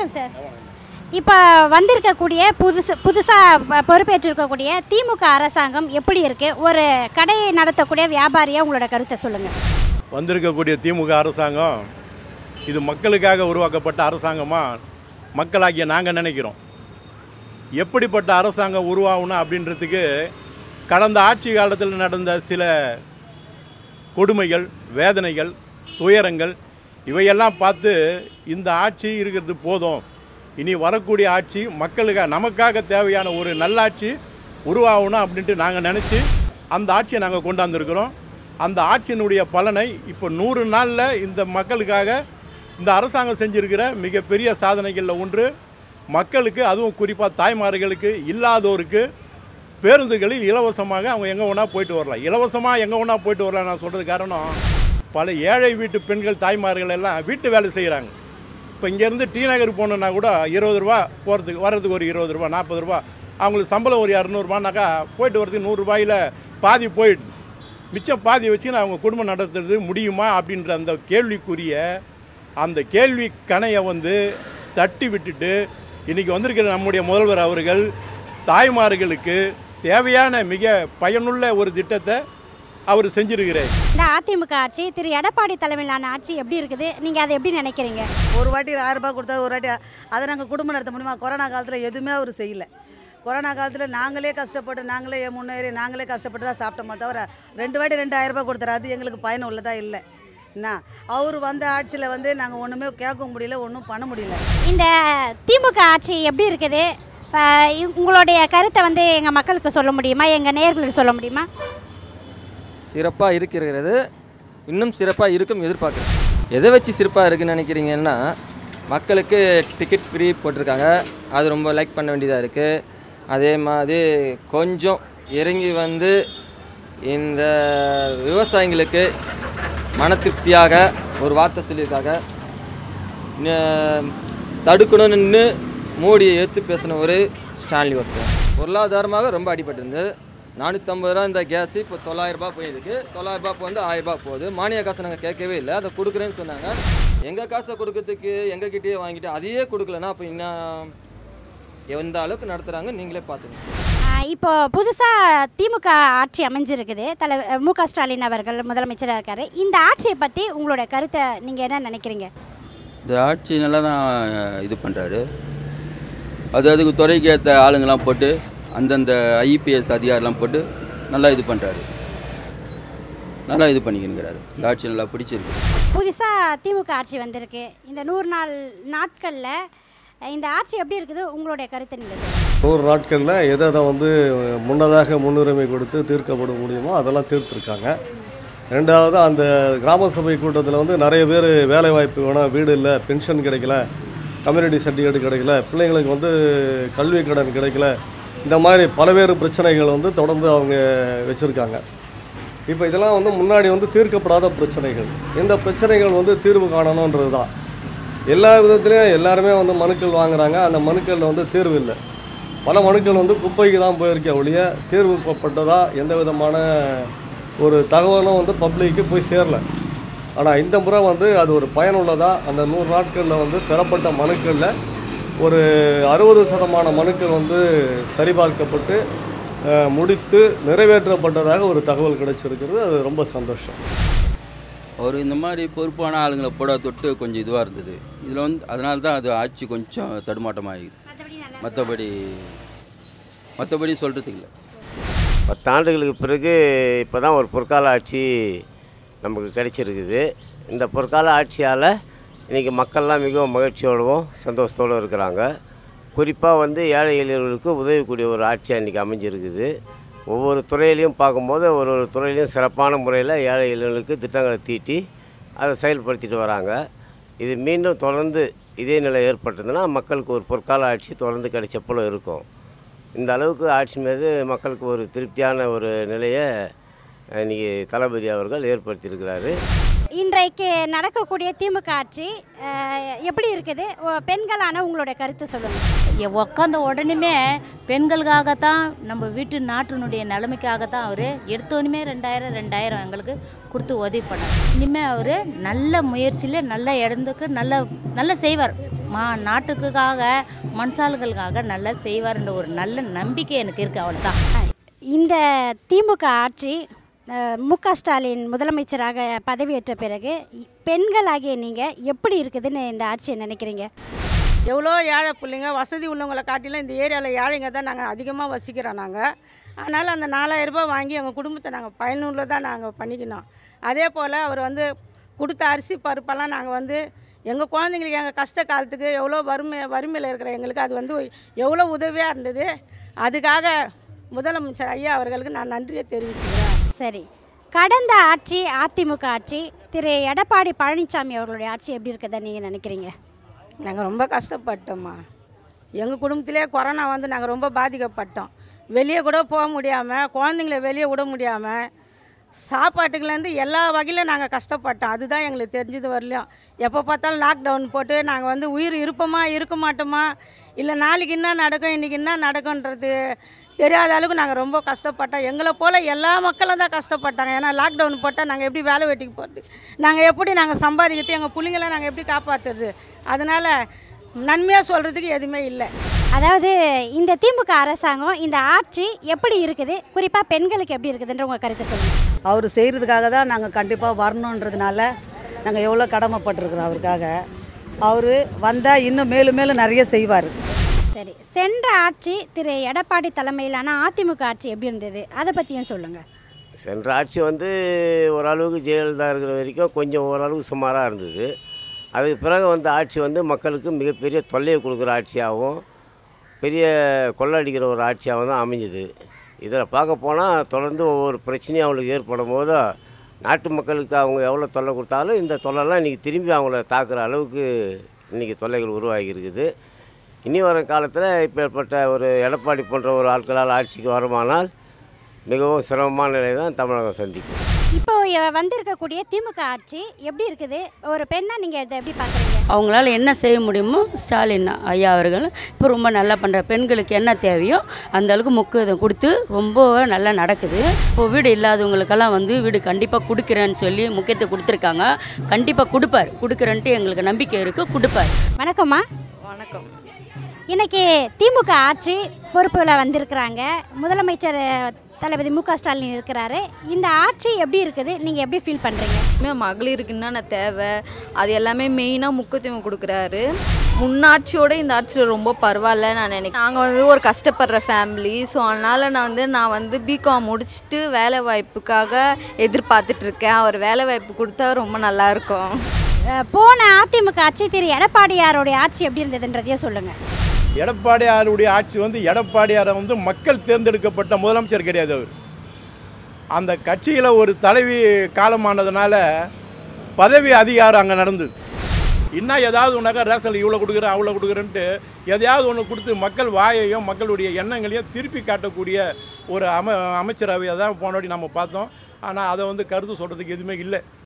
வணக்கம் சார் இப்போ வந்திருக்கக்கூடிய புதுசு புதுசாக பொறுப்பேற்றிருக்கக்கூடிய திமுக அரசாங்கம் எப்படி இருக்குது ஒரு கடையை நடத்தக்கூடிய வியாபாரியாக உங்களோட கருத்தை சொல்லுங்கள் வந்திருக்கக்கூடிய திமுக அரசாங்கம் இது மக்களுக்காக உருவாக்கப்பட்ட அரசாங்கமாக மக்களாகிய நாங்கள் நினைக்கிறோம் எப்படிப்பட்ட அரசாங்கம் உருவாகணும் அப்படின்றதுக்கு கடந்த ஆட்சி காலத்தில் நடந்த சில கொடுமைகள் வேதனைகள் துயரங்கள் இவையெல்லாம் பார்த்து இந்த ஆட்சி இருக்கிறது போதும் இனி வரக்கூடிய ஆட்சி மக்களுக்காக நமக்காக தேவையான ஒரு நல்லாட்சி உருவாகணும் அப்படின்ட்டு நாங்கள் நினச்சி அந்த ஆட்சியை நாங்கள் கொண்டாந்துருக்கிறோம் அந்த ஆட்சியினுடைய பலனை இப்போ நூறு நாளில் இந்த மக்களுக்காக இந்த அரசாங்கம் செஞ்சிருக்கிற மிகப்பெரிய சாதனைகளில் ஒன்று மக்களுக்கு அதுவும் குறிப்பாக தாய்மார்களுக்கு இல்லாதோருக்கு பேருந்துகளில் இலவசமாக அவங்க எங்கே வேணா போயிட்டு வரலாம் இலவசமாக எங்கே வேணா போயிட்டு வரலாம் நான் சொல்கிறது காரணம் பல ஏழை வீட்டு பெண்கள் தாய்மார்கள் எல்லாம் வீட்டு வேலை செய்கிறாங்க இப்போ இங்கேருந்து டி நகர் போகணுன்னா கூட இருபது ரூபா போகிறதுக்கு வர்றதுக்கு ஒரு இருபது ரூபா நாற்பது ரூபா அவங்களுக்கு சம்பளம் ஒரு இரநூறுபானாக்கா போயிட்டு வரதுக்கு நூறுரூபாயில் பாதி போயிடுது மிச்சம் பாதி வச்சு அவங்க குடும்பம் நடத்துறது முடியுமா அப்படின்ற அந்த கேள்விக்குரிய அந்த கேள்வி கணையை வந்து தட்டி விட்டுட்டு இன்றைக்கி வந்திருக்கிற நம்முடைய முதல்வர் அவர்கள் தாய்மார்களுக்கு தேவையான மிக பயனுள்ள ஒரு திட்டத்தை அவர் செஞ்சிருக்கிறார் இந்த அதிமுக ஆட்சி திரு எடப்பாடி தலைமையிலான ஆட்சி எப்படி இருக்குது நீங்கள் அதை எப்படி நினைக்கிறீங்க ஒரு வாட்டி ஆயிரம் ரூபாய் கொடுத்தாரு ஒரு வாட்டி அதை நாங்கள் குடும்பம் நடத்த முடியுமா கொரோனா காலத்தில் எதுவுமே அவர் செய்யல கொரோனா காலத்தில் நாங்களே கஷ்டப்பட்டு நாங்களே முன்னேறி நாங்களே கஷ்டப்பட்டு தான் சாப்பிட்டோமே தவிர ரெண்டு வாட்டி ரெண்டாயிரம் ரூபாய் கொடுத்தாரு அது எங்களுக்கு பயன் உள்ளதா இல்லை என்ன அவர் வந்த ஆட்சியில் வந்து நாங்கள் ஒன்றுமே கேட்க முடியல ஒன்றும் பண்ண முடியல இந்த திமுக ஆட்சி எப்படி இருக்குது இப்போ உங்களுடைய கருத்தை வந்து எங்கள் மக்களுக்கு சொல்ல முடியுமா எங்கள் நேயர்களுக்கு சொல்ல முடியுமா சிறப்பாக இருக்கிறது இன்னும் சிறப்பாக இருக்கும் எதிர்பார்க்குறேன் எதை வச்சு சிறப்பாக இருக்குன்னு நினைக்கிறீங்கன்னா மக்களுக்கு டிக்கெட் ஃப்ரீ போட்டிருக்காங்க அது ரொம்ப லைக் பண்ண வேண்டியதாக இருக்குது அதே மாதிரி கொஞ்சம் இறங்கி வந்து இந்த விவசாயிங்களுக்கு மன திருப்தியாக ஒரு வார்த்தை சொல்லியிருக்காங்க ந- தடுக்கணும்னு மோடியை ஏற்று பேசின ஒரு ஸ்டான்லி ஒருத்தர் பொருளாதாரமாக ரொம்ப அடிபட்டிருந்து நானூற்றம்பது ரூபா இந்த கேஸு இப்போ தொள்ளாயிரரூபா போயிருக்கு தொள்ளாயிரரூபா இப்போ வந்து ஆயிரரூபா போகுது மானிய காசை நாங்கள் கேட்கவே இல்லை அதை கொடுக்குறேன்னு சொன்னாங்க எங்கள் காசை கொடுக்கறதுக்கு எங்ககிட்டயே வாங்கிட்டு அதையே கொடுக்கலன்னா அப்போ இன்னும் எந்த அளவுக்கு நடத்துகிறாங்க நீங்களே பார்த்துங்க ஆஹ் இப்போ புதுசாக திமுக ஆட்சி அமைஞ்சிருக்குது தலை மு க ஸ்டாலின் அவர்கள் முதலமைச்சராக இருக்காரு இந்த ஆட்சியை பற்றி உங்களோட கருத்தை நீங்கள் என்ன நினைக்கிறீங்க இந்த ஆட்சி நல்லா தான் இது பண்ணுறாரு அது அதுக்கு துறைக்கு ஏற்ற ஆளுங்கெல்லாம் போட்டு அந்தந்த ஐபிஎஸ் அதிகாரிலாம் போட்டு நல்லா இது பண்ணுறாரு நல்லா இது பண்ணிக்கினுங்கிறாரு இந்த ஆட்சி நல்லா பிடிச்சிருக்கு புதுசாக திமுக ஆட்சி வந்திருக்கு இந்த நூறு நாள் நாட்களில் இந்த ஆட்சி எப்படி இருக்குது உங்களுடைய கருத்தை நீங்கள் சொல்லுங்கள் நூறு நாட்களில் எதை எதை வந்து முன்னதாக முன்னுரிமை கொடுத்து தீர்க்கப்பட முடியுமோ அதெல்லாம் தீர்த்துருக்காங்க ரெண்டாவது அந்த கிராம சபை கூட்டத்தில் வந்து நிறைய பேர் வேலை வாய்ப்பு வேணும் வீடு இல்லை பென்ஷன் கிடைக்கல கம்யூனிட்டி சர்டிஃபிகேட் கிடைக்கல பிள்ளைங்களுக்கு வந்து கல்வி கடன் கிடைக்கல இந்த மாதிரி பல்வேறு பிரச்சனைகள் வந்து தொடர்ந்து அவங்க வச்சுருக்காங்க இப்போ இதெல்லாம் வந்து முன்னாடி வந்து தீர்க்கப்படாத பிரச்சனைகள் இந்த பிரச்சனைகள் வந்து தீர்வு காணணுன்றது தான் எல்லா விதத்துலேயும் எல்லாருமே வந்து மனுக்கள் வாங்குறாங்க அந்த மனுக்களில் வந்து தீர்வு இல்லை பல மனுக்கள் வந்து குப்பைக்கு தான் போயிருக்க ஒழிய தீர்வுப்பட்டதா எந்த விதமான ஒரு தகவலும் வந்து பப்ளிக்கு போய் சேரல ஆனால் இந்த முறை வந்து அது ஒரு பயனுள்ளதாக அந்த நூறு நாட்களில் வந்து பெறப்பட்ட மனுக்களில் ஒரு அறுபது சதமான மனுக்கள் வந்து சரிபார்க்கப்பட்டு அஹ், முடித்து நிறைவேற்றப்பட்டதாக ஒரு தகவல் கிடைச்சிருக்கிறது அது ரொம்ப சந்தோஷம் அவர் இந்த மாதிரி பொறுப்பான ஆளுங்களை போட தொட்டு கொஞ்சம் இதுவாக இருந்தது இதில் வந்து அதனால தான் அது ஆட்சி கொஞ்சம் தடுமாட்டமாகிது மற்றபடி மற்றபடி சொல்கிறதுக்கு இல்லை பத்தாண்டுகளுக்கு பிறகு இப்போ தான் ஒரு பொற்கால ஆட்சி நமக்கு கிடைச்சிருக்குது இந்த பொற்கால ஆட்சியால் இன்றைக்கி மக்கள்லாம் மிகவும் மகிழ்ச்சியோடவும் சந்தோஷத்தோடு இருக்கிறாங்க குறிப்பாக வந்து ஏழை எளியவர்களுக்கு உதவக்கூடிய ஒரு ஆட்சியாக இன்றைக்கி அமைஞ்சிருக்குது ஒவ்வொரு துறையிலையும் பார்க்கும்போது ஒரு ஒரு துறையிலையும் சிறப்பான முறையில் ஏழை எளியவர்களுக்கு திட்டங்களை தீட்டி அதை செயல்படுத்திட்டு வராங்க இது மீண்டும் தொடர்ந்து இதே நிலை ஏற்பட்டதுன்னா மக்களுக்கு ஒரு பொற்கால ஆட்சி தொடர்ந்து கிடைச்ச போல இருக்கும் இந்த அளவுக்கு ஆட்சி மீது மக்களுக்கு ஒரு திருப்தியான ஒரு நிலையை இன்றைக்கி தளபதி அவர்கள் ஏற்படுத்தியிருக்கிறாரு இன்றைக்கு நடக்கக்கூடிய திமுக ஆட்சி அஹ், எப்படி இருக்குது ஓ, பெண்களான உங்களுடைய கருத்து சொல்லுங்கள் உட்காந்த உடனேமே பெண்களுக்காகத்தான் நம்ம வீட்டு நாட்டினுடைய நிலைமைக்காகத்தான் அவர் எடுத்தோடனே ரெண்டாயிரம் ரெண்டாயிரம் எங்களுக்கு கொடுத்து உதவி பண்ணார் இனிமேல் அவர் நல்ல முயற்சியில் நல்ல இடத்துக்கு நல்ல நல்ல செய்வார் மா நாட்டுக்குக்காக மனுஷாளுகளுக்காக நல்லா செய்வார்ன்ற ஒரு நல்ல நம்பிக்கை எனக்கு இருக்குது அவ்வளோதான் இந்த திமுக ஆட்சி அஹ், மு க ஸ்டாலின் முதலமைச்சராக பதவியேற்ற பிறகு பெண்களாகிய நீங்கள் எப்படி இருக்குதுன்னு இந்த ஆட்சியை நினைக்கிறீங்க எவ்வளோ ஏழை பிள்ளைங்க வசதி உள்ளவங்களை காட்டிலும் இந்த ஏரியாவில் ஏழைங்க தான் நாங்கள் அதிகமாக வசிக்கிறோம் நாங்கள் அதனால் அந்த நாலாயிரம் ரூபாய் வாங்கி எங்கள் குடும்பத்தை நாங்கள் பயனுள்ள தான் நாங்கள் பண்ணிக்கணும் அதே போல் அவர் வந்து கொடுத்த அரிசி பருப்பெல்லாம் நாங்கள் வந்து எங்கள் குழந்தைங்களுக்கு எங்கள் கஷ்ட காலத்துக்கு எவ்வளோ வறுமை வறுமையில் இருக்கிற எங்களுக்கு அது வந்து எவ்வளோ உதவியாக இருந்தது அதுக்காக முதலமைச்சர் ஐயா அவர்களுக்கு நான் நன்றியை தெரிவிச்சுக்கிறேன் சரி கடந்த ஆட்சி அதிமுக ஆட்சி திரு எடப்பாடி பழனிசாமி அவர்களுடைய ஆட்சி எப்படி இருக்குதுன்னு நீங்கள் நினைக்கிறீங்க நாங்கள் ரொம்ப கஷ்டப்பட்டோம்மா எங்கள் குடும்பத்திலே கொரோனா வந்து நாங்கள் ரொம்ப பாதிக்கப்பட்டோம் வெளியே கூட போக முடியாமல் குழந்தைங்கள வெளியே விட முடியாமல் சாப்பாட்டுக்குலேருந்து எல்லா வகையிலும் நாங்கள் கஷ்டப்பட்டோம் அதுதான் எங்களுக்கு தெரிஞ்சது வரலையும் எப்போ பார்த்தாலும் லாக்டவுன் போட்டு நாங்கள் வந்து உயிர் இருப்போமா இருக்க மாட்டோமா இல்லை நாளைக்கு என்ன நடக்கும் இன்றைக்கி என்ன நடக்கும்ன்றது தெரியாத அளவுக்கு நாங்கள் ரொம்ப கஷ்டப்பட்டோம் எங்களை போல் எல்லா மக்களும் தான் கஷ்டப்பட்டாங்க ஏன்னா லாக்டவுன் போட்டால் நாங்கள் எப்படி வேலை வெட்டிக்கு போகிறது நாங்கள் எப்படி நாங்கள் சம்பாதிக்கிறது எங்கள் பிள்ளைங்கள நாங்கள் எப்படி காப்பாற்றுறது அதனால் நன்மையாக சொல்கிறதுக்கு எதுவுமே இல்லை அதாவது இந்த திமுக அரசாங்கம் இந்த ஆட்சி எப்படி இருக்குது குறிப்பாக பெண்களுக்கு எப்படி இருக்குதுன்ற உங்கள் கருத்தை சொல்லுங்கள் அவர் செய்கிறதுக்காக தான் நாங்கள் கண்டிப்பாக வரணுன்றதுனால நாங்கள் எவ்வளோ கடமைப்பட்டிருக்கிறோம் அவருக்காக அவர் வந்தால் இன்னும் மேலும் மேலும் நிறைய செய்வார் சரி சென்ற ஆட்சி திரு எடப்பாடி தலைமையிலான அதிமுக ஆட்சி எப்படி இருந்தது அதை பற்றியும் சொல்லுங்கள் சென்ற ஆட்சி வந்து ஓரளவுக்கு ஜெயலலிதா இருக்கிற வரைக்கும் கொஞ்சம் ஓரளவுக்கு சுமாராக இருந்தது அதுக்கு பிறகு வந்த ஆட்சி வந்து மக்களுக்கு மிகப்பெரிய தொல்லையை கொடுக்குற ஆட்சியாகவும் பெரிய கொள்ளடிக்கிற ஒரு ஆட்சியாகவும் தான் அமைஞ்சுது இதில் பார்க்க போனால் தொடர்ந்து ஒவ்வொரு பிரச்சனையும் அவங்களுக்கு ஏற்படும் போது நாட்டு மக்களுக்கு அவங்க எவ்வளோ தொல்லை கொடுத்தாலும் இந்த தொல்லைலாம் இன்றைக்கி திரும்பி அவங்கள தாக்குற அளவுக்கு இன்றைக்கி தொல்லைகள் உருவாகி இருக்குது இனி வரும் காலத்தில் இப்பேற்பட்ட ஒரு எடப்பாடி போன்ற ஒரு ஆட்களால் ஆட்சிக்கு வருமானால் மிகவும் சிரமமான நிலை தான் தமிழகம் சந்திக்கும் இப்போ அஹ், வந்திருக்கக்கூடிய திமுக ஆட்சி எப்படி இருக்குது ஒரு பெண்ணா நீங்கள் இதை எப்படி பார்க்குறீங்க அவங்களால என்ன செய்ய முடியுமோ ஸ்டாலின் ஐயா அவர்கள் இப்போ ரொம்ப நல்லா பண்ணுற பெண்களுக்கு என்ன தேவையோ அந்த அளவுக்கு முக்கியத்துவம் கொடுத்து ரொம்ப நல்லா நடக்குது இப்போ வீடு இல்லாதவங்களுக்கெல்லாம் வந்து வீடு கண்டிப்பாக கொடுக்குறேன்னு சொல்லி முக்கியத்துவம் கொடுத்துருக்காங்க கண்டிப்பாக கொடுப்பார் கொடுக்குறேன்ட்டு எங்களுக்கு நம்பிக்கை இருக்குது கொடுப்பார் வணக்கம்மா வணக்கம் இன்னைக்கு திமுக ஆட்சி பொறுப்பில் வந்திருக்கிறாங்க முதலமைச்சர் அஹ், தளபதி மு க ஸ்டாலின் இருக்கிறாரு இந்த ஆட்சி எப்படி இருக்குது நீங்கள் எப்படி ஃபீல் பண்ணுறீங்க இன்னும் மகளிருக்கு என்னென்ன தேவை அது எல்லாமே மெயினாக முக்கியத்துவம் கொடுக்குறாரு முன்னாட்சியோட இந்த ஆட்சியில் ரொம்ப பரவாயில்ல நான் நினைக்கிறேன் நாங்கள் வந்து ஒரு கஷ்டப்படுற ஃபேமிலி ஸோ அதனால் நான் வந்து நான் வந்து பிகாம் முடிச்சுட்டு வேலை வாய்ப்புக்காக எதிர்பார்த்துட்டு இருக்கேன் அவர் வேலை வாய்ப்பு கொடுத்தா ரொம்ப நல்லாயிருக்கும் அஹ், போன அதிமுக ஆட்சி திரு எடப்பாடியாருடைய ஆட்சி எப்படி இருந்ததுன்றதையும் சொல்லுங்கள் எடப்பாடியாருடைய ஆட்சி வந்து எடப்பாடியாரை வந்து மக்கள் தேர்ந்தெடுக்கப்பட்ட முதலமைச்சர் கிடையாது அவர் அந்த கட்சியில் ஒரு தலைவி காலமானதுனால பதவி அதிகாரம் அங்கே நடந்தது இன்னும் ஏதாவது ஒன்றாக்கா ரேசல் இவ்வளோ கொடுக்குறேன் அவ்வளோ கொடுக்குறேன்ட்டு எதையாவது ஒன்று கொடுத்து மக்கள் வாயையும் மக்களுடைய எண்ணங்களையும் திருப்பி காட்டக்கூடிய ஒரு அம அமைச்சரவையை தான் போனோடி நம்ம பார்த்தோம் ஆனால் அதை வந்து கருத்து சொல்கிறதுக்கு எதுவுமே இல்லை